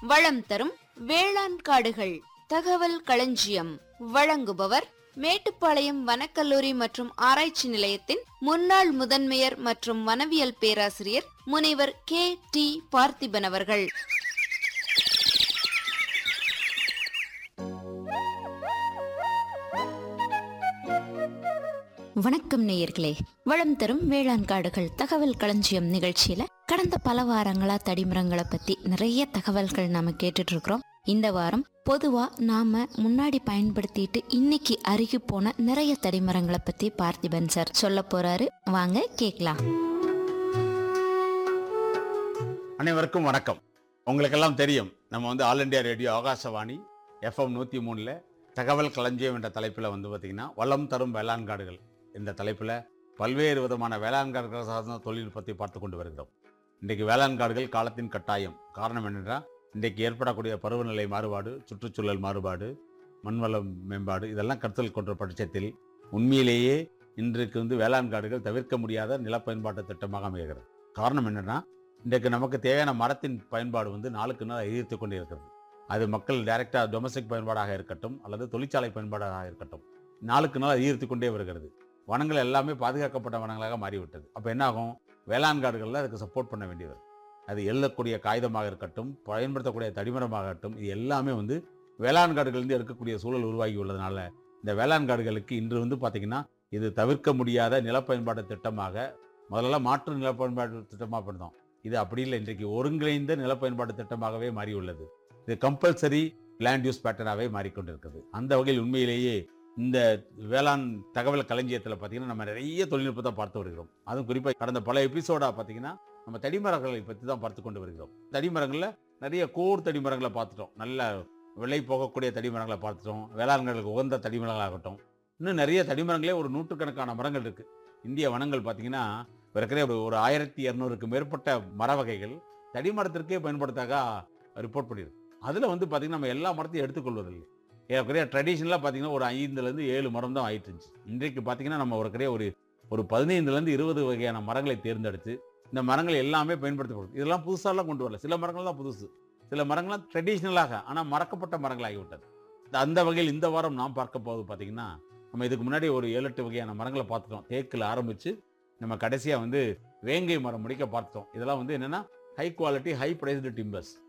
வளம் தரும் வேளாண் காடுகள் தகவல் களஞ்சியம் வழங்குபவர் மேட்டுப்பாளையம் வனக்கல்லூரி மற்றும் ஆராய்ச்சி நிலையத்தின் முன்னாள் முதன்மையர் மற்றும் வனவியல் பேராசிரியர் முனைவர் கே டி பார்த்திபன் அவர்கள் வணக்கம் நேயர்களே வளம் தரும் வேளாண் காடுகள் தகவல் களஞ்சியம் நிகழ்ச்சியில கடந்த பல வாரங்களா தடிமரங்களை பத்தி நிறைய தகவல்கள் நாம கேட்டுட்டு இருக்கிறோம் இந்த வாரம் பொதுவா நாம முன்னாடி பயன்படுத்திட்டு இன்னைக்கு அருகி போன நிறைய தடிமரங்களை பத்தி பார்த்திபன் சார் சொல்ல போறாரு வாங்க கேக்கலாம் அனைவருக்கும் வணக்கம் உங்களுக்கெல்லாம் தெரியும் நம்ம வந்து all India radio Akashvani FM நூற்றி மூணில் தகவல் களஞ்சியம் என்ற தலைப்பில் வந்து பார்த்திங்கன்னா வளம் தரும் வேளாண் காடுகள் என்ற தலைப்பில் பல்வேறு விதமான வேளாண் காடுகள் சார்ந்த தொழில்நுட்பத்தை பார்த்து கொண்டு வருகிறோம் இன்றைக்கு வேளாண் காடுகள் காலத்தின் கட்டாயம் காரணம் என்னென்றால் இன்றைக்கு ஏற்படக்கூடிய பருவநிலை மாறுபாடு சுற்றுச்சூழல் மாறுபாடு மண்வளம் மேம்பாடு இதெல்லாம் கருத்தில் கொண்ட பட்சத்தில் உண்மையிலேயே இன்றைக்கு வந்து வேளாண் காடுகள் தவிர்க்க முடியாத நிலப்பயன்பாட்டு திட்டமாக அமைகிறது காரணம் என்னென்னா இன்றைக்கு நமக்கு தேவையான மரத்தின் பயன்பாடு வந்து நாளுக்கு நாள் அதிகரித்து கொண்டே இருக்கிறது அது மக்கள் டைரெக்டாக டொமஸ்டிக் பயன்பாடாக இருக்கட்டும் அல்லது தொழிற்சாலை பயன்பாடாக இருக்கட்டும் நாளுக்கு நாள் அதிகரித்து கொண்டே வருகிறது வனங்கள் எல்லாமே பாதுகாக்கப்பட்ட வனங்களாக மாறிவிட்டது அப்போ என்ன ஆகும் வேளாண் காடுகளில் அதுக்கு சப்போர்ட் பண்ண வேண்டியது அது எள்ளக்கூடிய காகிதமாக இருக்கட்டும் பயன்படுத்தக்கூடிய தடிமரமாகட்டும் இது எல்லாமே வந்து வேளாண் காடுகளிலிருந்து இருக்கக்கூடிய சூழல் உருவாகி உள்ளதுனால இந்த வேளாண் காடுகளுக்கு இன்று வந்து பார்த்திங்கன்னா இது தவிர்க்க முடியாத நிலப்பயன்பாட்டு திட்டமாக முதல்ல மாற்று நிலப்பயன்பாட்டு திட்டமாக பண்ணோம் இது அப்படி இல்லை இன்றைக்கு ஒருங்கிணைந்த நிலப்பயன்பாட்டு திட்டமாகவே மாறியுள்ளது இது கம்பல்சரி லேண்ட் யூஸ் பேட்டர்னாகவே மாறிக்கொண்டிருக்கிறது அந்த வகையில் உண்மையிலேயே இந்த வேளாண் தகவல் களஞ்சியத்தில் பார்த்தீங்கன்னா நம்ம நிறைய தொழில்நுட்பத்தை பார்த்து வருகிறோம் அதுவும் குறிப்பாக கடந்த பல எபிசோடாக பார்த்தீங்கன்னா நம்ம தடிமரங்களை பற்றி தான் பார்த்து கொண்டு வருகிறோம் தடிமரங்களில் நிறைய கோர் தடிமரங்களை பார்த்துட்டோம் நல்ல விலை போகக்கூடிய தடிமரங்களை பார்த்துட்டோம் வேளாண்களுக்கு உகந்த தடிமரங்களாகட்டும் இன்னும் நிறைய தடிமரங்களே ஒரு நூற்றுக்கணக்கான மரங்கள் இருக்குது இந்திய வனங்கள் பார்த்தீங்கன்னா இருக்கிற ஒரு ஒரு ஆயிரத்தி இரநூறுக்கு மேற்பட்ட மர வகைகள் தடிமரத்திற்கே பயன்படுத்தாக ரிப்போர்ட் பண்ணியிருக்கு அதில் வந்து பார்த்திங்கன்னா நம்ம எல்லா மரத்தையும் எடுத்துக்கொள்வதில்லை ஏற்கனவே ட்ரெடிஷ்னலாக பார்த்தீங்கன்னா ஒரு ஐந்துலேருந்து ஏழு மரம் தான் ஆயிட்டு இருந்துச்சு இன்றைக்கு பார்த்தீங்கன்னா நம்ம ஒரு கிடையாது ஒரு ஒரு பதினைந்துலேருந்து இருபது வகையான மரங்களை தேர்ந்தெடுத்து இந்த மரங்கள் எல்லாமே பயன்படுத்தப்படும் இதெல்லாம் புதுசாலாம் கொண்டு வரல சில மரங்கள் தான் புதுசு சில மரங்கள்லாம் ட்ரெடிஷ்னலாக ஆனால் மறக்கப்பட்ட மரங்களாகிவிட்டது அந்த வகையில் இந்த வாரம் நாம் பார்க்க போவது பார்த்தீங்கன்னா நம்ம இதுக்கு முன்னாடி ஒரு ஏழு எட்டு வகையான மரங்களை பார்த்துட்டோம் தேக்கில் ஆரம்பித்து நம்ம கடைசியாக வந்து வேங்கை மரம் முடிக்க பார்த்துட்டோம் இதெல்லாம் வந்து என்னென்னா high quality high priced timbers